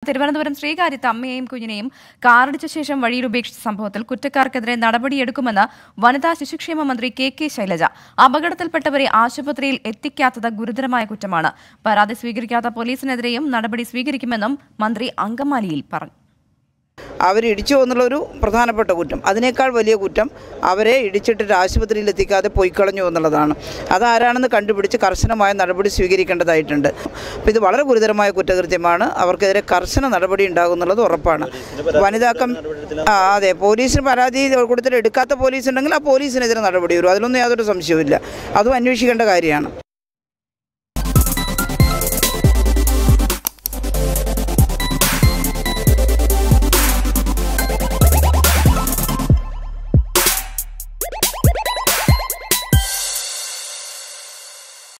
തിരുവനന്തപുരം ശ്രീകാര്യത്ത് അമ്മയെയും കുഞ്ഞിനെയും കാറിടിച്ച ശേഷം വഴിയിൽ ഉപേക്ഷിച്ച സംഭവത്തിൽ കുറ്റക്കാർക്കെതിരെ നടപടിയെടുക്കുമെന്ന് വനിതാ ശിശുക്ഷേമ മന്ത്രി കെ കെ ശൈലജ അപകടത്തിൽപ്പെട്ടവരെ ആശുപത്രിയിൽ എത്തിക്കാത്തത് ഗുരുതരമായ കുറ്റമാണ് പരാതി സ്വീകരിക്കാത്ത പോലീസിനെതിരെയും നടപടി സ്വീകരിക്കുമെന്നും മന്ത്രി അങ്കമാലിയിൽ പറഞ്ഞു അവർ ഇടിച്ചു എന്നുള്ളൊരു പ്രധാനപ്പെട്ട കുറ്റം അതിനേക്കാൾ വലിയ കുറ്റം അവരെ ഇടിച്ചിട്ട് ആശുപത്രിയിൽ എത്തിക്കാതെ പോയിക്കളഞ്ഞു എന്നുള്ളതാണ് അതാരാണെന്ന് കണ്ടുപിടിച്ച് കർശനമായ നടപടി സ്വീകരിക്കേണ്ടതായിട്ടുണ്ട് അപ്പോൾ ഇത് വളരെ ഗുരുതരമായ കുറ്റകൃത്യമാണ് അവർക്കെതിരെ കർശന നടപടി ഉണ്ടാകുന്നുള്ളത് ഉറപ്പാണ് വനിതാക്കം ആ അതെ പോലീസിന് പരാതി കൊടുത്തിട്ട് എടുക്കാത്ത പോലീസ് ഉണ്ടെങ്കിൽ ആ പോലീസിനെതിരെ നടപടി വരും അതിലൊന്നും യാതൊരു സംശയവുമില്ല അതും അന്വേഷിക്കേണ്ട കാര്യമാണ്